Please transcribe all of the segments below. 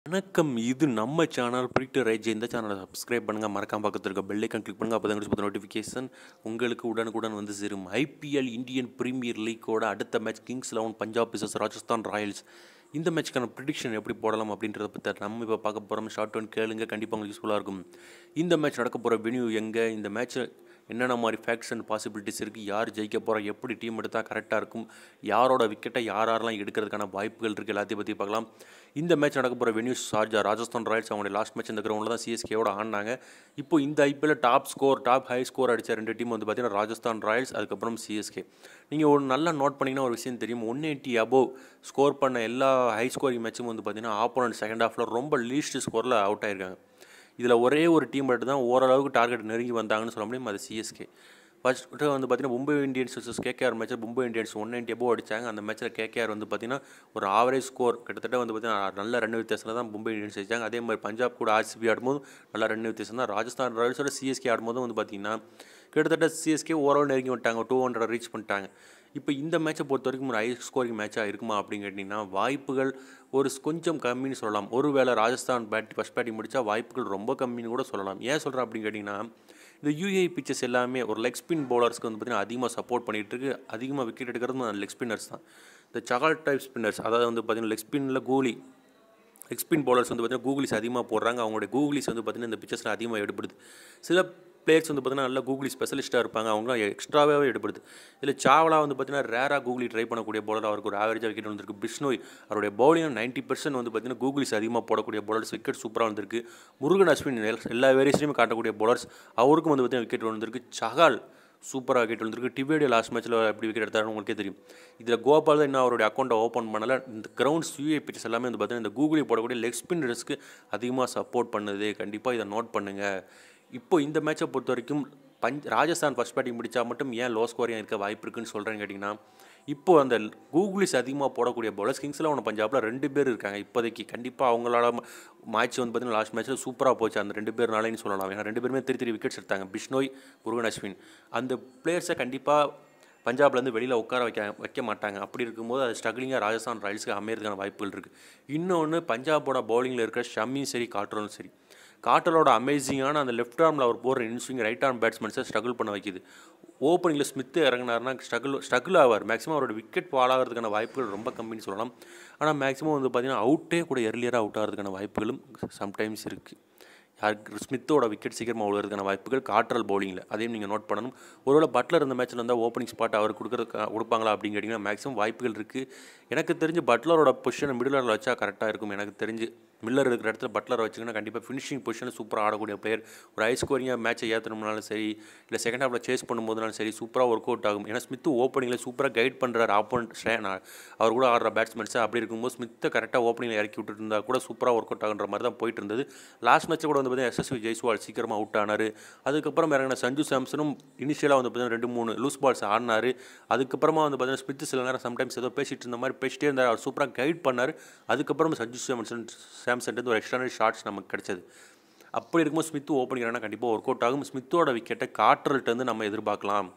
வணக்கம் இது நம்ம சேனல் பிரிக்ட் ரைஜ் இந்த சேனலை சப்ஸ்கிரைப் பண்ணுங்கள் மறக்காம பக்கத்தில் இருக்க பெல்லைக்கன் கிளிக் பண்ணுங்கள் அப்போ தான் பத்து நோட்டிஃபிகேஷன் உங்களுக்கு உடனுக்குடன் வந்து சேரும் ஐபிஎல் இந்தியன் பிரீமியர் லீக்கோட அடுத்த match Kings Eleven Punjab versus Rajasthan Royals இந்த மேட்ச்க்கான ப்ரிடிக்ஷன் எப்படி போடலாம் அப்படின்றத பற்றி நம்ம இப்போ பார்க்க போகிறோம் ஷார்ட் ஒன் கேளுங்க கண்டிப்பாக உங்களுக்கு யூஸ்ஃபுல்லாக இருக்கும் இந்த மேட்ச் நடக்க போகிற வென்யூ எங்கே இந்த மேட்ச் என்னென்ன மாதிரி ஃபேக்ட்ஸ் அண்ட் பாசிபிலிட்டிஸ் இருக்குது யார் ஜெயிக்க போகிறா எப்படி டீம் எடுத்தால் கரெக்டாக இருக்கும் யாரோட விக்கெட்டை யார் யாரெல்லாம் எடுக்கிறதுக்கான வாய்ப்புகள் இருக்குது எல்லாத்தையும் பற்றி பார்க்கலாம் இந்த மேட்ச் நடக்க போகிற வென்யூ ஷார்ஜா ராஜஸ்தான் ராயல்ஸ் அவங்களுடைய லாஸ்ட் மேட்ச் இந்த கிரவுண்டில் தான் சிஎஸ்கேவோட ஆடினாங்க இப்போ இந்த IPL top score top high score அடித்த ரெண்டு டீம் வந்து பார்த்தீங்கன்னா ராஜஸ்தான் ராயல்ஸ் அதுக்கப்புறம் சிஎஸ்கே நீங்கள் ஒரு நல்லா நோட் பண்ணிங்கன்னா ஒரு விஷயம் தெரியும் ஒன் எயிட்டி அபோவ் ஸ்கோர் பண்ண எல்லா ஹை ஸ்கோரிங் மேட்சும் வந்து பார்த்தீங்கன்னா ஆப்போனன்ட் செகண்ட் ஹாஃபில் ரொம்ப லீஸ்ட் ஸ்கோரில் அவுட் ஆயிருக்காங்க இதில் ஒரே ஒரு டீம் மட்டும் தான் ஓரளவுக்கு டார்கெட் நெருங்கி வந்தாங்கன்னு சொல்ல முடியும் அது சிஎஸ்கே ஃபஸ்ட்டு வந்து பார்த்தீங்கன்னா மும்பை இந்தியன்ஸ் வர்சஸ் கேகேஆர் மேட்ச்சில் Mumbai Indians one ninety above அடித்தாங்க அந்த மேட்ச்சில் கேகேஆர் வந்து பார்த்தீங்கன்னா ஒரு ஆவரேஜ் ஸ்கோர் கிட்டத்தட்ட வந்து பார்த்தீங்கன்னா நல்ல ரன் வித்தியாசத்தில் தான் மும்பை இந்தியன்ஸ் ஜெயிச்சாங்க அதே மாதிரி பஞ்சாப் கூட ஆர்சிபி ஆடும்போது நல்ல ரன் வித்தியாசம் தான் ராஜஸ்தான் ராயல்ஸோட சிஎஸ்கே ஆடும்போது வந்து பார்த்தீங்கன்னா கிட்டத்தட்ட சிஎஸ்கே ஓரளவு நெருங்கி வந்துட்டாங்க டூ ஹண்ட்ரட் ரீச் பண்ணிட்டாங்க இப்போ இந்த மேட்சை பொறுத்த வரைக்கும் ஒரு ஹை ஸ்கோரிங் மேட்சாக இருக்குமா அப்படின்னு கேட்டிங்கன்னா வாய்ப்புகள் ஒரு கொஞ்சம் கம்மின்னு சொல்லலாம் ஒருவேளை ராஜஸ்தான் பேட் ஃபஸ்ட் பேட்டிங் முடித்தா வாய்ப்புகள் ரொம்ப கம்மின்னு கூட சொல்லலாம் ஏன் சொல்கிறேன் அப்படின்னு கேட்டிங்கன்னா இந்த யூஏ பிச்சர்ஸ் எல்லாமே ஒரு லெக் ஸ்பின் பவுலர்ஸ்க்கு வந்து பார்த்திங்கன்னா அதிகமாக சப்போர்ட் பண்ணிகிட்டு இருக்கு அதிகமாக விக்கெட் எடுக்கிறது லெக் ஸ்பின்னர்ஸ் தான் இந்த சகால் டைப் ஸ்பின்னர்ஸ் அதாவது வந்து பார்த்திங்கன்னா லெக் ஸ்பின்னில் கூலி லெக் ஸ்பின் பவுலர்ஸ் வந்து பார்த்திங்கன்னா கூகுளிஸ் அதிகமாக போடுறாங்க அவங்களுடைய கூகுளிஸ் வந்து பார்த்திங்கன்னா இந்த பிச்சர்ஸில் அதிகமாக எடுப்படுது சில பிளேயர்ஸ் வந்து பார்த்தீங்கன்னா நல்ல கூகுளி ஸ்பெஷலிஸ்ட்டாக இருப்பாங்க அவங்களாம் எக்ஸ்ட்ராவே எடுப்படுது இதில் சாவலா வந்து பார்த்தீங்கன்னா ரேராக கூகுளி ட்ரை பண்ணக்கூடிய பவுலர் அவருக்கு ஒரு ஆவரேஜாக விக்கெட் வந்திருக்கு பிஷ்னோய் அவருடைய பவுலிங் நைன்ட்டி பர்சன்ட் வந்து பார்த்தீங்கன்னா கூகுளிஸ் அதிகமாக போடக்கூடிய பவுலர்ஸ் விக்கெட் சூப்பராக வந்திருக்கு முருகன் அஸ்வின் எல்லா வேரியஸ்லையுமே காட்டக்கூடிய பவுலர்ஸ் அவருக்கும் வந்து பார்த்தீங்கன்னா விக்கெட் வந்திருக்கு சகால் சூப்பராக விக்கெட் வந்திருக்கு டிவேடியோ லாஸ்ட் மேட்ச்சில் எப்படி விக்கெட் எடுத்தாரு உங்களுக்கே தெரியும் இதில் கோபால் தான் இன்னும் அவருடைய அக்கௌண்ட்டை ஓப்பன் பண்ணலை இந்த கிரவுண்ட்ஸ் யூஏ பிச்சர்ஸ் எல்லாமே வந்து பார்த்தீங்கன்னா இந்த கூகுளி போடக்கூடிய லெக் ஸ்பின்னர்ஸ்க்கு அதிகமாக சப்போர்ட் பண்ணுது கண்டிப்பாக இதை நோட் பண்ணுங்கள் இப்போ இந்த மேட்சை பொறுத்த வரைக்கும் பஞ்ச் ராஜஸ்தான் ஃபஸ்ட் பேட்டிங் முடித்தா மட்டும் ஏன் லோ ஸ்கோரியாக இருக்க வாய்ப்பு இருக்குன்னு சொல்கிறேன்னு கேட்டிங்கன்னா இப்போ அந்த கூகுளிஸ் அதிகமாக போடக்கூடிய பவுலர்ஸ் கிங்ஸில் ஒன்று பஞ்சாபில் ரெண்டு பேர் இருக்காங்க இப்போதைக்கு கண்டிப்பாக அவங்களோட மேட்ச் வந்து பார்த்தீங்கன்னா லாஸ்ட் மேட்ச்சில் சூப்பராக போச்சு அந்த ரெண்டு பேர்னாலேன்னு சொல்லலாம் ஏன்னா ரெண்டு பேருமே திரு திரு விக்கெட்ஸ் எடுத்தாங்க பிஷ்னோய் முருகன் அஸ்வின் அந்த பிளேயர்ஸை கண்டிப்பாக பஞ்சாப்லேருந்து வெளியில் உட்கார வைக்க வைக்க மாட்டாங்க அப்படி இருக்கும்போது அது ஸ்ட்ரகிளிங்காக ராஜஸ்தான் ராயல்ஸுக்கு அமையறதுக்கான வாய்ப்புகள் இருக்குது இன்னொன்று பஞ்சாபோட பவுலிங்கில் இருக்கிற ஷம்மியும் சரி காட்ரோலும் சரி காட்டலோட அமேசிங்கான அந்த லெஃப்ட் ஆர்மில் அவர் போடுற இன்ஸ்விங் ரைட் ஆர்ம் பேட்ஸ்மேன்ஸை ஸ்ட்ரகிள் பண்ண வைக்குது ஓப்பனிங்கில் ஸ்மித்து இறங்கினார்னா ஸ்ட்ரகிள் ஸ்ட்ரகிள் ஆவார் மேக்ஸிமம் அவரோட விக்கெட் ஃபால் ஆகிறதுக்கான வாய்ப்புகள் ரொம்ப கம்மின்னு சொல்லலாம் ஆனால் மேக்ஸிமம் வந்து பார்த்திங்கன்னா அவுட்டே கூட எர்லியராக அவுட் ஆகிறதுக்கான வாய்ப்புகளும் சம்டைம்ஸ் இருக்குது யாருக்கு ஸ்மித்தோட விக்கெட் சீக்கிரமாக விழுறதுக்கான வாய்ப்புகள் காற்றல் பவுலிங்கில் அதையும் நீங்கள் நோட் பண்ணணும் ஒருவேளை பட்லர் இந்த மேட்ச்சில் இருந்தால் ஓப்பனிங் ஸ்பாட் அவர் கொடுக்குறது கொடுப்பாங்களா அப்படின்னு கேட்டிங்கன்னா மேக்ஸிமம் வாய்ப்புகள் இருக்குது எனக்கு தெரிஞ்சு பட்லரோட பொசிஷனை மிடில் ஆர்டர் வச்சா கரெக்டாக இருக்கும் எனக்கு தெரிஞ்சு மில்லர் இருக்கிற இடத்துல பட்லர் வச்சிங்கன்னா கண்டிப்பாக ஃபினிஷிங் பொசிஷனில் சூப்பராக ஆடக்கூடிய பிளேயர் ஒரு ஹை ஸ்கோரிங்காக மேட்சை ஏற்றணும்னாலும் சரி இல்லை செகண்ட் ஹாஃபில் சேஸ் பண்ணும்போதுனாலும் சரி சூப்பராக ஒர்க் அவுட் ஆகும் ஏன்னா ஸ்மித்து ஓப்பனிங்கில் சூப்பராக கைட் பண்ணுறாரு ஆப்போனண்ட் ஸ்ரேன் அவர் கூட ஆடுற பேட்ஸ்மேன்ஸை அப்படி இருக்கும்போது ஸ்மித்தை கரெக்டாக ஓப்பனிங்கில் இறக்கி விட்டுட்டு இருந்தால் கூட சூப்பராக ஒர்க் அவுட் ஆகுன்ற மாதிரி தான் போயிட்டு இருந்தது லாஸ்ட் மேட்ச்சில் கூட வந்து பார்த்தீங்கன்னா எஸ்எஸ்வி ஜெய்ஸ்வால் சீக்கிரமாக அவுட் ஆனார் அதுக்கப்புறம் இறங்கின சஞ்சு சாம்சனும் இனிஷியலாக வந்து பார்த்தீங்கன்னா ரெண்டு மூணு லூஸ் பால்ஸ் ஆடினார் அதுக்கப்புறமா வந்து பார்த்தீங்கன்னா ஸ்மித் சில நேரம் சம்டைம்ஸ் ஏதோ பேசிட்டு இருந்த மாதிரி பேசிட்டே இருந்தார் அவர் சூப்பராக கைட் பண்ணார் அதுக்கப்புறம் சஞ்சு சாம்சன் சாம்சன் ஒரு எக்ஸ்ட்ரானரி ஷாட்ஸ் நமக்கு கிடைச்சது அப்படி இருக்கும்போது ஸ்மித்து ஓப்பனிங்னா கண்டிப்பாக ஒர்க் அவுட் ஆகும் ஸ்மித்தோட விக்கெட்டை காற்றல்ட்டேருந்து நம்ம எதிர்பார்க்கலாம்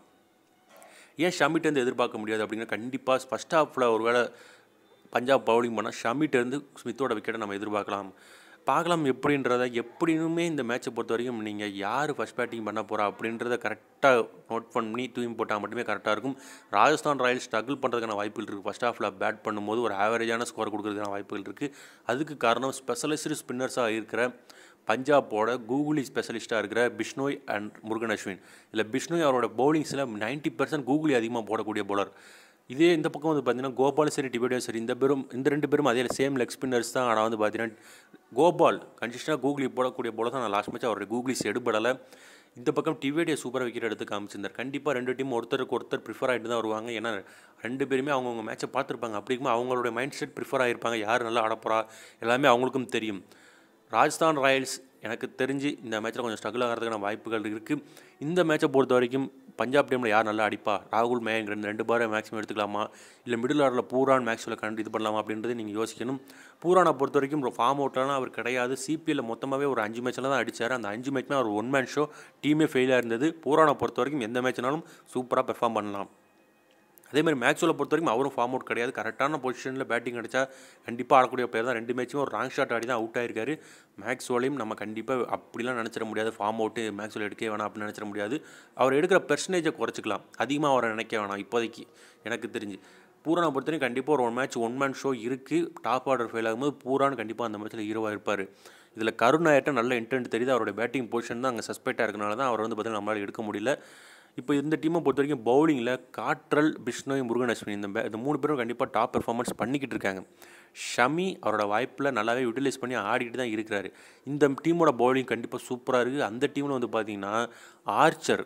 ஏன் ஷமிட்டேருந்து எதிர்பார்க்க முடியாது அப்படின்னா கண்டிப்பாக ஃபஸ்ட் ஹாஃபில் ஒரு வேளை பஞ்சாப் பவுலிங் பண்ணால் ஷமிட்டேருந்து ஸ்மித்தோட விக்கெட்டை நம்ம எதிர்பார்க்கலாம் பார்க்கலாம் எப்படின்றத எப்படினுமே இந்த மேட்சை பொறுத்த வரைக்கும் நீங்கள் யார் ஃபஸ்ட் பேட்டிங் பண்ண போகிறா அப்படின்றத கரெக்டாக நோட் பண்ணி தூக்கி போட்டால் மட்டுமே கரெக்டாக இருக்கும் ராஜஸ்தான் ராயல்ஸ் ஸ்ட்ரகிள் பண்ணுறதுக்கான வாய்ப்புகள் இருக்குது ஃபஸ்ட் ஹாஃபில் பேட் பண்ணும்போது ஒரு ஆவரேஜான ஸ்கோர் கொடுக்குறதுக்கான வாய்ப்புகள் இருக்குது அதுக்கு காரணம் ஸ்பெஷலிஸ்ட் ஸ்பின்னர்ஸாக இருக்கிற பஞ்சாப்போட கூகுளி ஸ்பெஷலிஸ்ட்டாக இருக்கிற பிஷ்னோய் அண்ட் முருகன் அஸ்வின் இல்லை பிஷ்னோய் அவரோட பவுலிங்ஸில் நைன்ட்டி பர்சன்ட் கூகுளி அதிகமாக போடக்கூடிய பவுலர் இதே இந்த பக்கம் வந்து பார்த்தீங்கன்னா கோபாலும் சரி டிபேடியும் சரி இந்த பேரும் இந்த ரெண்டு பேரும் அதே சேம் லெக் ஸ்பின்னர்ஸ் தான் ஆனால் வந்து பார்த்தீங்கன்னா கோபால் கன்சிஸ்டனாக கூகுளி போடக்கூடிய போல தான் நான் லாஸ்ட் மேட்ச் அவருடைய கூகுளிஸ் எடுபடலை இந்த பக்கம் டிவேடியை சூப்பராக விக்கெட் எடுத்து காமிச்சிருந்தார் கண்டிப்பாக ரெண்டு டீம் ஒருத்தருக்கு ஒருத்தர் ப்ரிஃபர் ஆகிட்டு தான் வருவாங்க ஏன்னா ரெண்டு பேருமே அவங்கவுங்க மேட்சை பார்த்துருப்பாங்க அப்படி இருக்கும்போது அவங்களுடைய மைண்ட் செட் ப்ரிஃபர் ஆகிருப்பாங்க யார் நல்லா ஆடப்போறா எல்லாமே அவங்களுக்கும் தெரியும் ராஜஸ்தான் ராயல்ஸ் எனக்கு தெரிஞ்சு இந்த மேட்ச்சில் கொஞ்சம் ஸ்ட்ரகிள் ஆகிறதுக்கான வாய்ப்புகள் இருக்குது இந்த மேட்சை பொறுத்த வரைக்கும் பஞ்சாப் டீமில் யார் நல்லா அடிப்பா ராகுல் மேயங்க் ரெண்டு ரெண்டு பாரை மேக்ஸிமம் எடுத்துக்கலாமா இல்லை மிடில் ஆர்டரில் பூரான் மேக்ஸில் கண்டு இது பண்ணலாமா அப்படின்றது நீங்கள் யோசிக்கணும் பூரானை பொறுத்த வரைக்கும் ஃபார்ம் அவுட்லாம் அவர் கிடையாது சிபிஎல்ல மொத்தமாகவே ஒரு அஞ்சு மேட்ச்சில் தான் அடித்தார் அந்த அஞ்சு மேட்ச்மே அவர் ஒன் மேன் ஷோ டீமே ஃபெயிலாக இருந்தது பூரானை பொறுத்த வரைக்கும் எந்த மேட்ச்னாலும் சூப்பராக பெர்ஃபார்ம் பண்ணலாம் அதேமாதிரி மேக்ஸ்வெலை பொறுத்த வரைக்கும் அவரும் ஃபார்ம் அவுட் கிடையாது கரெக்டான பொசிஷனில் பேட்டிங் அடித்தா கண்டிப்பாக ஆடக்கூடிய பிளேயர் தான் ரெண்டு மேட்சும் ஒரு ராங் ஷாட் ஆடி தான் அவுட் ஆயிருக்காரு மேக்ஸ்வெலையும் நம்ம கண்டிப்பாக அப்படிலாம் நினச்சிட முடியாது ஃபார்ம் அவுட்டு மேக்ஸ்வெல் எடுக்க வேணாம் அப்படின்னு நினச்சிட முடியாது அவர் எடுக்கிற பெர்சன்டேஜை குறைச்சிக்கலாம் அதிகமாக அவரை நினைக்க வேணாம் இப்போதைக்கு எனக்கு தெரிஞ்சு பூரானை பொறுத்தவரைக்கும் கண்டிப்பாக ஒரு one match one man show இருக்குது டாப் ஆர்டர் ஃபெயில் ஆகும்போது பூரான்னு கண்டிப்பாக அந்த மேட்ச்சில் ஹீரோவாக இருப்பார் இதில் கருணாயிட்ட நல்ல இன்டென்ட் தெரியுது அவருடைய பேட்டிங் பொசிஷன் தான் அங்கே சஸ்பெக்டாக இருக்கனால தான் அவர் வந்து பார்த்தீங்கன்னா நம்மளால் எடுக்க முடியல இப்போ இந்த டீமை பொறுத்த வரைக்கும் பவுலிங்கில் காற்றல் பிஷ்ணோய் முருகன் அஸ்வினி இந்த பே- இந்த மூணு பேரும் கண்டிப்பாக டாப் பெர்ஃபார்மன்ஸ் பண்ணிக்கிட்டு இருக்காங்க ஷமி அவரோட வாய்ப்பில் நல்லாவே யூட்டிலைஸ் பண்ணி ஆடிக்கிட்டு தான் இருக்கிறாரு இந்த டீமோட பவுலிங் கண்டிப்பாக சூப்பராக இருக்குது அந்த டீமில் வந்து பார்த்தீங்கன்னா ஆர்ச்சர்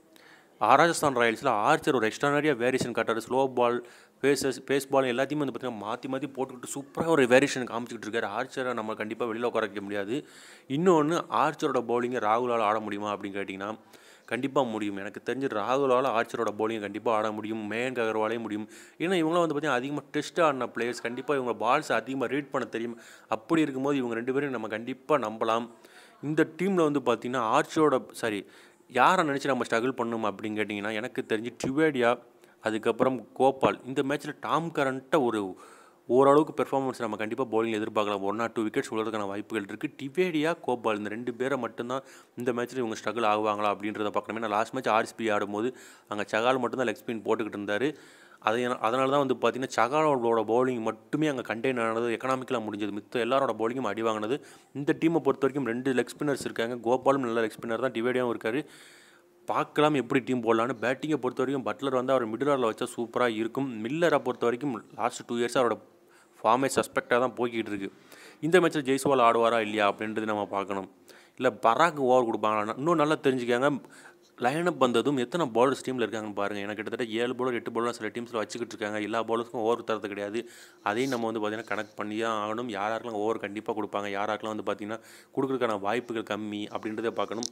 ராஜஸ்தான் ராயல்ஸில் ஆர்ச்சர் ஒரு எக்ஸ்ட்ரானரியாக வேரியேஷன் காட்டுறாரு slow ball paces pace ball எல்லாத்தையுமே வந்து பார்த்தீங்கன்னா மாற்றி மாற்றி போட்டுக்கிட்டு சூப்பராக ஒரு வேரியேஷன் காமிச்சிக்கிட்டு இருக்காரு ஆர்ச்சரை நம்ம கண்டிப்பாக வெளியில் உட்கார வைக்க முடியாது இன்னொன்று ஆர்ச்சரோட பவுலிங்கை ராகுலால் ஆட முடியுமா அப்படின்னு கேட்டிங்கன்னா கண்டிப்பாக முடியும் எனக்கு தெரிஞ்சு ராகுலால் ஆர்ச்சரோட பவுலிங்கை கண்டிப்பாக ஆட முடியும் மேயங்க் அகர்வாலே முடியும் ஏன்னா இவங்களாம் வந்து பார்த்தீங்கன்னா அதிகமாக டெஸ்ட் ஆடின பிளேயர்ஸ் கண்டிப்பாக இவங்க பால்ஸ் அதிகமாக ரீட் பண்ண தெரியும் அப்படி இருக்கும்போது இவங்க ரெண்டு பேரும் நம்ம கண்டிப்பாக நம்பலாம் இந்த டீமில் வந்து பார்த்தீங்கன்னா ஆர்ச்சரோட சாரி யாரை நினச்சி நம்ம ஸ்ட்ரகிள் பண்ணணும் அப்படின்னு கேட்டிங்கன்னா எனக்கு தெரிஞ்சு ட்ரிவேடியா அதுக்கப்புறம் கோபால் இந்த மேட்ச்சில் டாம் கரண்ட்டை ஒரு ஓரளவுக்கு பெர்ஃபார்மன்ஸ் நம்ம கண்டிப்பாக bowling எதிர்பார்க்கலாம் ஒன் ஆர் டூ விக்கெட்ஸ் விழுறதுக்கான வாய்ப்புகள் இருக்குது டிவேடியா கோபால் இந்த ரெண்டு பேரை மட்டும்தான் இந்த மேட்ச்சில் இவங்க ஸ்ட்ரகிள் ஆகுவாங்களா அப்படின்றத பார்க்கணும் ஏன்னா லாஸ்ட் மேட்ச் ஆர்எஸ்பி ஆடும்போது அங்கே சகால் மட்டும்தான் லெக் ஸ்பின் போட்டுக்கிட்டு இருந்தார் அதை அதனால தான் வந்து பார்த்தீங்கன்னா சகாலோட பவுலிங் மட்டுமே அங்கே கண்டெயின் ஆனது எக்கனாமிக்கலாக முடிஞ்சது மித்த எல்லாரோட பவுலிங்கும் அடி வாங்கினது இந்த டீமை பொறுத்த வரைக்கும் ரெண்டு லெக் ஸ்பின்னர்ஸ் இருக்காங்க கோபாலும் நல்ல லெக் ஸ்பின்னர் தான் டிவேடியாவும் இருக்காரு பார்க்கலாம் எப்படி டீம் போடலான்னு பேட்டிங்கை பொறுத்த வரைக்கும் பட்லர் வந்து அவர் மிடில் ஆரில் வச்சா சூப்பராக இருக்கும் மில்லரை பொறுத்த வரைக்கும் லாஸ்ட் டூ இயர்ஸ் அவரோட ஃபார்மே சஸ்பெக்டாக தான் போய்கிட்டு இருக்கு இந்த மேட்ச்சில் ஜெய்ஸ்வால் ஆடுவாரா இல்லையா அப்படின்றது நம்ம பார்க்கணும் இல்லை பராக் ஓவர் கொடுப்பாங்களா இன்னும் நல்லா தெரிஞ்சுக்கங்க லைனப் வந்ததும் எத்தனை பவுலர்ஸ் டீமில் இருக்காங்கன்னு பாருங்கள் எனக்கு கிட்டத்தட்ட ஏழு பவுலர் எட்டு பவுலர் சில டீம்ஸில் வச்சுக்கிட்டு இருக்காங்க எல்லா பவுலர்ஸ்க்கும் ஓவர் தரது கிடையாது அதையும் நம்ம வந்து பார்த்திங்கன்னா கனெக்ட் பண்ணி தான் ஆகணும் யார் யாருக்கெல்லாம் ஓவர் கண்டிப்பாக கொடுப்பாங்க யார் யாருக்கெல்லாம் வந்து பார்த்திங்கன்னா கொடுக்குறதுக்கான வாய்ப்புகள் கம்மி அப்படின்றத பார்க்கணும்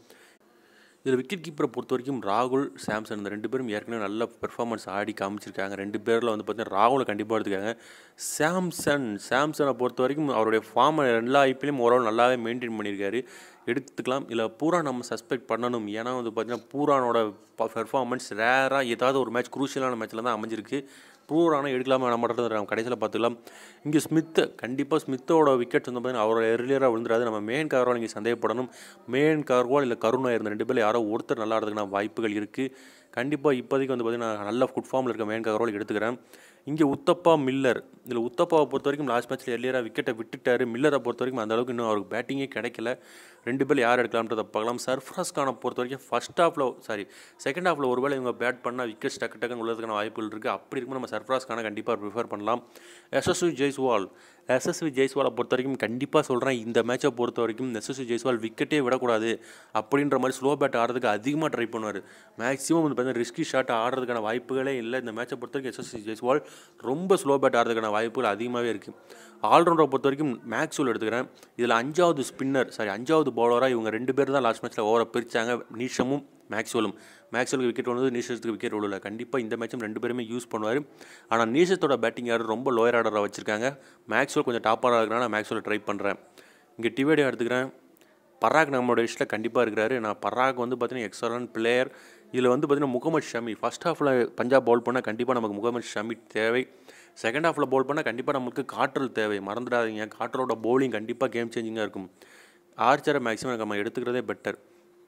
இதில் விக்கெட் கீப்பரை பொறுத்த வரைக்கும் ராகுல் சாம்சன் இந்த ரெண்டு பேரும் ஏற்கனவே நல்ல பெர்ஃபார்மன்ஸ் ஆடி காமிச்சிருக்காங்க ரெண்டு பேரில் வந்து பார்த்தீங்கன்னா ராகுலை கண்டிப்பாக எடுத்துக்காங்க சாம்சன் சாம்சனை பொறுத்த வரைக்கும் அவருடைய ஃபார்மை எல்லா ஐபிலையும் ஓரளவு நல்லாவே மெயின்டைன் பண்ணியிருக்காரு எடுத்துக்கலாம் இல்லை பூரா நம்ம சஸ்பெக்ட் பண்ணணும் ஏன்னா வந்து பார்த்தீங்கன்னா பூரானோட பெர்ஃபார்மன்ஸ் ரேராக ஏதாவது ஒரு மேட்ச் குரூஷியலான மேட்ச்சில் தான் அமைஞ்சிருக்கு பூரான எடுக்கலாமா நம்ம நம்ம கடைசியில் பார்த்துக்கலாம் இங்கே ஸ்மித்து கண்டிப்பாக ஸ்மித்தோட விக்கெட் வந்து பார்த்தீங்கன்னா அவரோட எர்லியராக விழுந்துராது நம்ம மேன் கார்வால் இங்கே சந்தேகப்படணும் மேன் கார்வால் இல்லை கருணா இருந்த ரெண்டு பேரில் யாரோ ஒருத்தர் நல்லா ஆடுறதுக்கான வாய்ப்புகள் இருக்குது கண்டிப்பாக இப்போதைக்கு வந்து பார்த்தீங்கன்னா நல்ல குட் ஃபார்மில் இருக்க மேன் கார்வால் எடுத்துக்கிறேன் இங்கே உத்தப்பா மில்லர் இதில் உத்தப்பாவை பொறுத்த வரைக்கும் லாஸ்ட் மேட்ச்சில் எர்லியராக விக்கெட்டை விட்டுட்டாரு மில்லரை பொறுத்த வரைக்கும் அந்த அளவுக்கு இன்னும் அவருக்கு பேட்டிங்கே கிடைக்கல ரெண்டு பேர் யார் எடுக்கலாம்ன்றத பார்க்கலாம் சர்ஃப்ராஸ் கானை பொறுத்த வரைக்கும் ஃபஸ்ட் ஹாஃபில் சாரி செகண்ட் ஹாஃபில் ஒருவேளை இவங்க பேட் பண்ணால் விக்கெட்ஸ் டக்கு டக்குன்னு உள்ளதுக்கான வாய்ப்புகள் இருக்குது அப்படி இருக்கும் நம்ம சர்ஃப்ராஸ் கானை கண்டிப்பாக ப்ரிஃபர் பண்ணலாம் எஸ்எஸ்வி ஜெய்ஸ்வால் எஸ்எஸ்வி ஜெய்ஸ்வாலை பொறுத்த வரைக்கும் கண்டிப்பாக சொல்கிறேன் இந்த மேட்சை பொறுத்த வரைக்கும் எஸ்எஸ்வி ஜெய்ஸ்வால் விக்கெட்டே விடக்கூடாது அப்படின்ற மாதிரி ஸ்லோ பேட் ஆடுறதுக்கு அதிகமாக ட்ரை பண்ணுவார் மேக்ஸிமம் வந்து பார்த்தீங்கன்னா ரிஸ்கி ஷாட் ஆடுறதுக்கான வாய்ப்புகளே இல்லை இந்த மேட்சை பொறுத்த வரைக்கும் எஸ்எஸ்வி ஜெய்ஸ்வால் ரொம்ப ஸ்லோ பேட் ஆடுறதுக்கான வாய்ப்புகள் அதிகமாகவே இருக்குது ஆல்ரவுண்டரை பொறுத்த வரைக்கும் மேக்ஸ்வெல் எடுத்துக்கிறேன் இதில் அஞ்சாவது ஸ்பின்னர் சாரி அஞ்சாவது பவுலராக இவங்க ரெண்டு பேர் தான் லாஸ்ட் மேட்ச்சில் ஓவரை பிரித்தாங்க நீஷமும் மேக்ஸ்வெலும் மேக்ஸ்வெலுக்கு விக்கெட் வந்தது நீஷத்துக்கு விக்கெட் விழல கண்டிப்பாக இந்த மேட்சும் ரெண்டு பேருமே யூஸ் பண்ணுவார் ஆனால் நீஷத்தோட பேட்டிங் ஆர்டர் ரொம்ப லோயர் ஆர்டராக வச்சுருக்காங்க மேக்ஸ்வெல் கொஞ்சம் டாப் ஆர்டர் இருக்கிறனால மேக்ஸ்வெல் ட்ரை பண்ணுறேன் இங்கே டிவேடி எடுத்துக்கிறேன் பராக் நம்மளோட லிஸ்ட்டில் கண்டிப்பாக இருக்கிறாரு நான் பராக் வந்து பார்த்தீங்கன்னா எக்ஸலன்ட் பிளேயர் இதில் வந்து பார்த்தீங்கன்னா முகமது ஷமி ஃபஸ்ட் ஹாஃபில் பஞ்சாப் பவுல் பண்ணால் கண்டிப்பாக நமக்கு முகமது ஷமி தேவை செகண்ட் ஹாஃபில் பவுல் பண்ணால் கண்டிப்பாக நமக்கு காற்றல் தேவை மறந்துடாதீங்க காற்றலோட பவுலிங் கண்டிப்பாக கேம் சேஞ்சிங்காக இருக்கும் ஆர்ச்சரை மேக்ஸிமம் நம்ம எடுத்துக்கிறதே பெட்டர்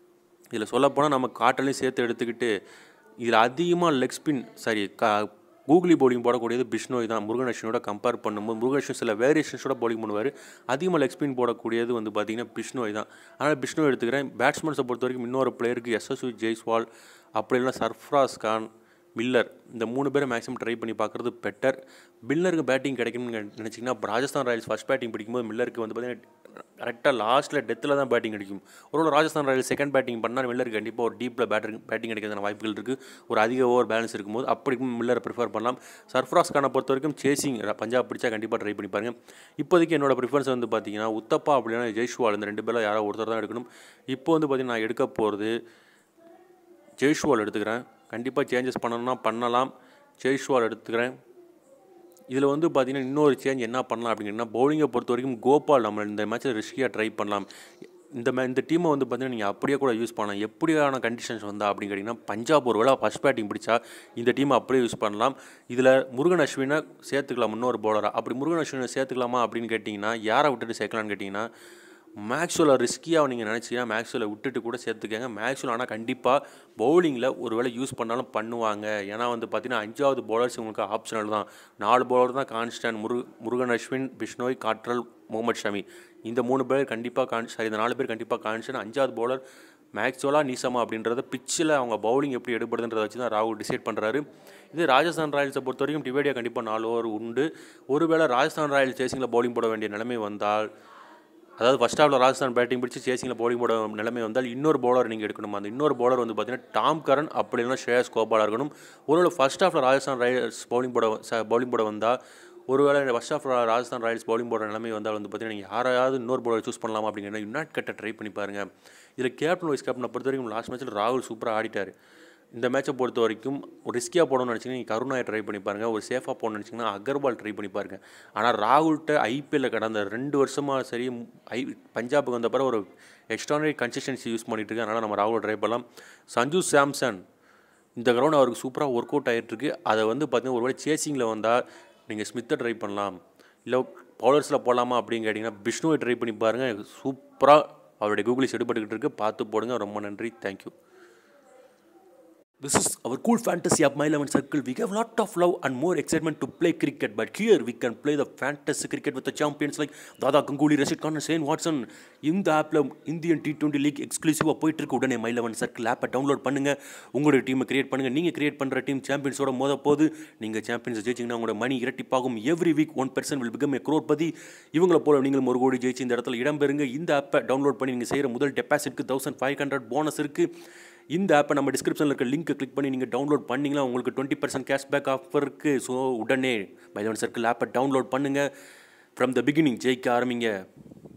இதில் சொல்லப்போனால் நம்ம காற்றலையும் சேர்த்து எடுத்துக்கிட்டு இதில் அதிகமாக லெக் ஸ்பின் சாரி கா கூகுளி பவுலிங் போடக்கூடியது பிஷ்ணோய் தான் முருகனேஷனோட கம்பேர் பண்ணும்போது முருகனேஷன் சில வேரியேஷன்ஸோட பவுலிங் பண்ணுவார் அதிகமாக லெக் ஸ்பின் போடக்கூடியது வந்து பார்த்திங்கன்னா பிஷ்ணோய் தான் ஆனால் பிஷ்ணோய் எடுத்துக்கிறேன் பேட்ஸ்மேன்ஸை பொறுத்த வரைக்கும் இன்னொரு பிளேயருக்கு எஸ்எஸ்வி ஜெய்ஸ்வால் அப்படி இல்லைனா சர்ஃப்ராஸ் கான் மில்லர் இந்த மூணு பேரை மேக்ஸிமம் ட்ரை பண்ணி பார்க்குறது பெட்டர் மில்லருக்கு பேட்டிங் கிடைக்கணும்னு நினச்சிங்கன்னா ராஜஸ்தான் ராயல்ஸ் ஃபஸ்ட் பேட்டிங் பிடிக்கும்போது மில்லருக்கு வந்து பார்த்தீங்கன்னா கரெக்டாக லாஸ்ட்டில் டெத்தில் தான் பேட்டிங் அடிக்கும் ஒருவேளை ராஜஸ்தான் ராயல்ஸ் செகண்ட் பேட்டிங் பண்ணால் மில்லருக்கு கண்டிப்பாக ஒரு டீப்பில் பேட்டிங் பேட்டிங் அடிக்கிறதுக்கான வாய்ப்புகள் இருக்குது ஒரு அதிக ஓவர் பேலன்ஸ் இருக்கும்போது அப்படி மில்லரை ப்ரிஃபர் பண்ணலாம் சர்ஃப்ராஸ் கானை பொறுத்த வரைக்கும் சேசிங் பஞ்சாப் பிடிச்சா கண்டிப்பாக ட்ரை பண்ணி பாருங்க இப்போதைக்கு என்னோட ப்ரிஃபரன்ஸ் வந்து பார்த்தீங்கன்னா உத்தப்பா அப்படின்னா ஜெய்ஷ்வால் இந்த ரெண்டு பேரில் யாரோ ஒருத்தர் தான் எடுக்கணும் இப்போ வந்து பார்த்தீங்கன்னா நான் எடுக்க போகிறது ஜெய்ஷ்வால் எடுத்துக்கிறேன் கண்டிப்பாக சேஞ்சஸ் பண்ணணும்னா பண்ணலாம் ஜெய்ஷ்வால் எடுத்துக்கிறேன் இதில் வந்து பார்த்தீங்கன்னா இன்னொரு சேஞ்ச் என்ன பண்ணலாம் அப்படிங்கன்னா பவுலிங்கை பொறுத்த வரைக்கும் கோபால் நம்ம இந்த மேட்ச்சில் ரிஸ்கியாக ட்ரை பண்ணலாம் இந்த மே இந்த டீமை வந்து பார்த்தீங்கன்னா நீங்கள் அப்படியே கூட யூஸ் பண்ணலாம் எப்படியான கண்டிஷன்ஸ் வந்தா அப்படின்னு கேட்டிங்கன்னா பஞ்சாப் ஒரு வேளை ஃபஸ்ட் பேட்டிங் பிடிச்சா இந்த டீமை அப்படியே யூஸ் பண்ணலாம் இதில் முருகன் அஸ்வினை சேர்த்துக்கலாம் இன்னொரு பவுலராக அப்படி முருகன் அஸ்வினை சேர்த்துக்கலாமா அப்படின்னு கேட்டிங்கன்னா யாரை விட்டுட்டு சேர்க்கலான்னு கேட்டிங்கன்னா மேக்ஸ்வெலை ரிஸ்கியாக நீங்கள் நினச்சிங்கன்னா மேக்ஸ்வெலை விட்டுட்டு கூட சேர்த்துக்கங்க மேக்ஸ்வெல் ஆனால் கண்டிப்பாக பவுலிங்கில் ஒரு வேளை யூஸ் பண்ணாலும் பண்ணுவாங்க ஏன்னா வந்து பார்த்தீங்கன்னா அஞ்சாவது பவுலர்ஸ் உங்களுக்கு ஆப்ஷனல் தான் நாலு பவுலர் தான் கான்ஸ்டன்ட் முரு முருகன் அஸ்வின் பிஷ்னோய் காட்ரல் முகமது ஷமி இந்த மூணு பேர் கண்டிப்பாக கான் சாரி இந்த நாலு பேர் கண்டிப்பாக கான்ஸ்டன்ட் அஞ்சாவது பவுலர் மேக்ஸ்வலா நீசமா அப்படின்றத பிச்சில் அவங்க பவுலிங் எப்படி எடுபடுதுன்றதை வச்சு தான் ராகுல் டிசைட் பண்ணுறாரு இது ராஜஸ்தான் ராயல்ஸை பொறுத்த வரைக்கும் டிவேடியா கண்டிப்பாக நாலு ஓவர் உண்டு ஒருவேளை ராஜஸ்தான் ராயல்ஸ் சேசிங்கில் பவுலிங் போட வேண்டிய நிலைமை வந்தால் அதாவது ஃபஸ்ட் ஹாஃபில் ராஜஸ்தான் பேட்டிங் பிடிச்சி சேசிங்கில் பவுலிங் போட நிலைமை வந்தால் இன்னொரு பவுலர் நீங்கள் எடுக்கணும் அந்த இன்னொரு பவுலர் வந்து பார்த்தீங்கன்னா டாம் கரன் அப்படி இல்லைனா ஸ்ரேயஸ் கோபாலாக இருக்கணும் ஒருவேளை ஃபஸ்ட் ஹாஃபில் ராஜஸ்தான் ராயல்ஸ் பவுலிங் போட பவுலிங் போட வந்தால் ஒருவேளை first half Rajasthan Royals bowling போடுற நிலைமை வந்தால் வந்து பார்த்தீங்கன்னா நீங்கள் யாராவது இன்னொரு பவுலர் சூஸ் பண்ணலாமா அப்படிங்கிற யுனைட் கட்டை ட்ரை பண்ணி பாருங்கள் இதில் கேப்டன் வைஸ் கேப்டனை பொறுத்த வரைக்கும் லாஸ்ட் மேட்ச்சில் ராகுல் சூப்பராக ஆடிட்டார் இந்த மேட்சை பொறுத்த வரைக்கும் ஒரு ரிஸ்கியாக போடணும்னு நினச்சிங்கன்னா நீங்கள் கருணாயை ட்ரை பண்ணி பாருங்கள் ஒரு சேஃபாக போடணும்னு நினச்சிங்கன்னா அகர்வால் ட்ரை பண்ணி பாருங்கள் ஆனால் ராகுல்கிட்ட ஐபிஎல்ல கடந்த ரெண்டு வருஷமாக சரி ஐ பஞ்சாபுக்கு வந்த பிறகு ஒரு எக்ஸ்ட்ரானரி கன்சிஸ்டன்சி யூஸ் பண்ணிட்டு இருக்கு அதனால் நம்ம ராகுல் ட்ரை பண்ணலாம் சஞ்சு சாம்சன் இந்த கிரவுண்ட் அவருக்கு சூப்பராக ஒர்க் அவுட் ஆகிட்டுருக்கு அதை வந்து பார்த்தீங்கன்னா ஒருவேளை சேசிங்கில் வந்தால் நீங்கள் ஸ்மித்தை ட்ரை பண்ணலாம் இல்லை பவுலர்ஸில் போடலாமா அப்படின்னு கேட்டிங்கன்னா பிஷ்ணுவை ட்ரை பண்ணி பாருங்கள் சூப்பராக அவருடைய கூகுளிஸ் எடுபட்டுக்கிட்டு இருக்கு பார்த்து போடுங்க ரொம்ப நன்றி thank you This is our cool fantasy of My 11 Circle. We have lot of love and more excitement to play cricket, but here we can play the fantasy cricket with the champions like Dada Ganguly, Rashid Khan, and Shane Watson. இந்த ஆப்பில் Indian T twenty league எக்ஸ்க்ளூசிவாக போயிட்டு இருக்கு உடனே My Eleven Circle ஆப்பை download பண்ணுங்க உங்களுடைய டீமை கிரியேட் பண்ணுங்க நீங்கள் கிரியேட் பண்ணுற டீம் சாம்பியன்ஸோட மோத போது நீங்கள் சாம்பியன்ஸ் ஜெயிச்சிங்கன்னா உங்களோட மணி இரட்டிப்பாகும் every week one percent will become a பதி இவங்களை போல நீங்களும் ஒரு கோடி ஜெயிச்சு இந்த இடத்துல இடம்பெறுங்க இந்த ஆப்பை டவுன்லோட் பண்ணி நீங்கள் செய்கிற முதல் டெபாசிட்க்கு தௌசண்ட் ஃபைவ் ஹண்ட்ரட் போனஸ் இருக்குது இந்த ஆப்பை நம்ம டிஸ்கிரிப்ஷனில் இருக்க லிங்க் கிளிக் பண்ணி நீங்கள் டவுன்லோட் பண்ணிங்கன்னா உங்களுக்கு டுவெண்ட்டி பர்சன்ட் கேஷ்பேக் ஆஃபர் இருக்குது ஸோ உடனே பைலவன் சர்க்கிள் ஆப்பை டவுன்லோட் பண்ணுங்கள் ஃப்ரம் த பிகினிங் ஜெயிக்க ஆரம்பிங்க